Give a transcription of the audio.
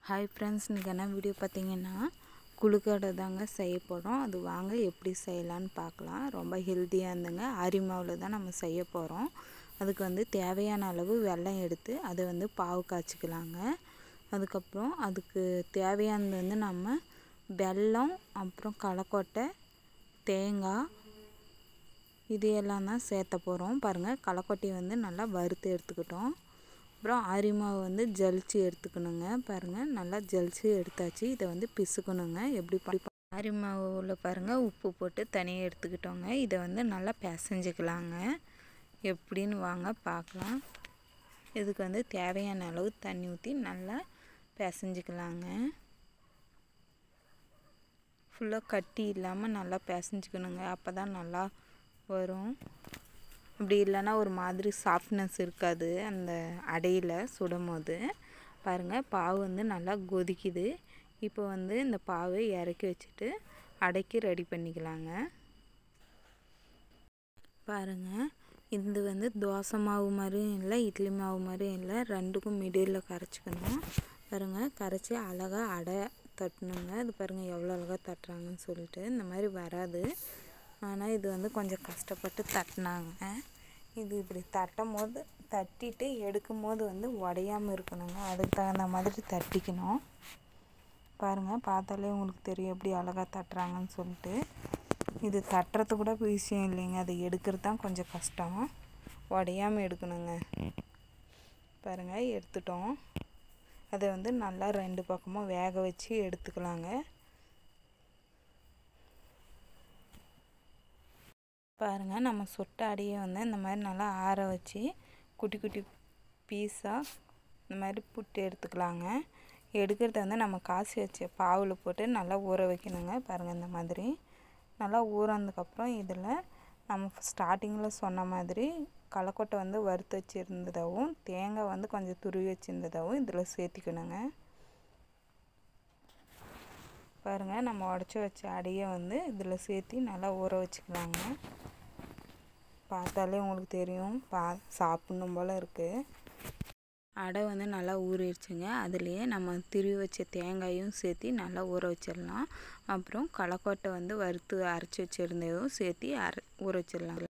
hi friends இன்றைக்கி என்ன video பார்த்தீங்கன்னா குழுக்கடை தாங்க செய்ய போகிறோம் அது வாங்க எப்படி செய்யலான்னு பார்க்கலாம் ரொம்ப ஹெல்த்தியாக இருந்துங்க அரி மாவில் தான் நம்ம செய்ய போகிறோம் அதுக்கு வந்து தேவையான அளவு வெல்லம் எடுத்து அதை வந்து பாவு காய்ச்சிக்கலாங்க அதுக்கப்புறம் அதுக்கு தேவையானது வந்து நம்ம வெல்லம் அப்புறம் களைக்கொட்டை தேங்காய் இது எல்லாம் தான் சேர்த்த போகிறோம் பாருங்கள் களைக்கொட்டையை வந்து நல்லா வறுத்து எடுத்துக்கிட்டோம் அப்புறம் அரிமாவை வந்து ஜலிச்சு எடுத்துக்கணுங்க பாருங்கள் நல்லா ஜலிச்சு எடுத்தாச்சு இதை வந்து பிசுக்கணுங்க எப்படி அரிமாவில் பாருங்கள் உப்பு போட்டு தனியாக எடுத்துக்கிட்டோங்க இதை வந்து நல்லா பிசைஞ்சிக்கலாங்க எப்படின்னு வாங்க பார்க்கலாம் இதுக்கு வந்து தேவையான அளவு தண்ணி ஊற்றி நல்லா பிசைஞ்சிக்கலாங்க ஃபுல்லாக கட்டி இல்லாமல் நல்லா பிசைஞ்சிக்கணுங்க அப்போ தான் நல்லா வரும் அப்படி இல்லைன்னா ஒரு மாதிரி சாஃப்ட்னஸ் இருக்காது அந்த அடையில் சுடும் போது பாருங்கள் பாவு வந்து நல்லா கொதிக்குது இப்போ வந்து இந்த பாவை இறக்கி வச்சுட்டு அடைக்கு ரெடி பண்ணிக்கலாங்க பாருங்கள் இது வந்து தோசை மாவு மாதிரியும் இல்லை இட்லி மாவு மாதிரியும் இல்லை ரெண்டுக்கும் மிடில் கரைச்சிக்கணும் பாருங்கள் கரைச்சி அழகாக அடை தட்டணுங்க இது பாருங்கள் எவ்வளோ அழகாக தட்டுறாங்கன்னு சொல்லிட்டு இந்த மாதிரி வராது ஆனால் இது வந்து கொஞ்சம் கஷ்டப்பட்டு தட்டினாங்க இது இப்படி தட்டும் போது தட்டிட்டு எடுக்கும் போது வந்து உடையாமல் இருக்கணுங்க அதுக்கு தகுந்த மாதிரி தட்டிக்கணும் பாருங்கள் பார்த்தாலே உங்களுக்கு தெரியும் எப்படி அழகாக தட்டுறாங்கன்னு சொல்லிட்டு இது தட்டுறது கூட விஷயம் இல்லைங்க அதை எடுக்கிறது தான் கொஞ்சம் கஷ்டம் உடையாமல் எடுக்கணுங்க பாருங்கள் எடுத்துட்டோம் அதை வந்து நல்லா ரெண்டு பக்கமும் வேக வச்சு எடுத்துக்கலாங்க பாருங்கள் நம்ம சுட்ட அடியை வந்து இந்த மாதிரி நல்லா ஆற வச்சு குட்டி குட்டி பீஸாக இந்த மாதிரி புட்டு எடுத்துக்கலாங்க எடுக்கிறத வந்து நம்ம காசி வச்ச பாவில் போட்டு நல்லா ஊற வைக்கணுங்க பாருங்கள் இந்த மாதிரி நல்லா ஊறதுக்கப்புறம் இதில் நம்ம ஸ்டார்டிங்கில் சொன்ன மாதிரி களைக்கொட்டை வந்து வறுத்து வச்சுருந்ததாகவும் தேங்காய் வந்து கொஞ்சம் துருவி வச்சுருந்ததாகவும் இதில் சேர்த்திக்கணுங்க பாருங்கள் நம்ம உடச்சி வச்ச அடியை வந்து இதில் சேர்த்தி நல்லா ஊற வச்சுக்கலாங்க பார்த்தாலே உங்களுக்கு தெரியும் பா சாப்பிட்ணும் போல் இருக்குது அடை வந்து நல்லா ஊறிடுச்சுங்க அதுலேயே நம்ம திருவி வச்ச தேங்காயும் சேர்த்தி நல்லா ஊற வச்சிடலாம் அப்புறம் களைக்கொட்டை வந்து வறுத்து அரைச்சி வச்சுருந்ததும் சேர்த்தி அரை ஊற வச்சிடலாம்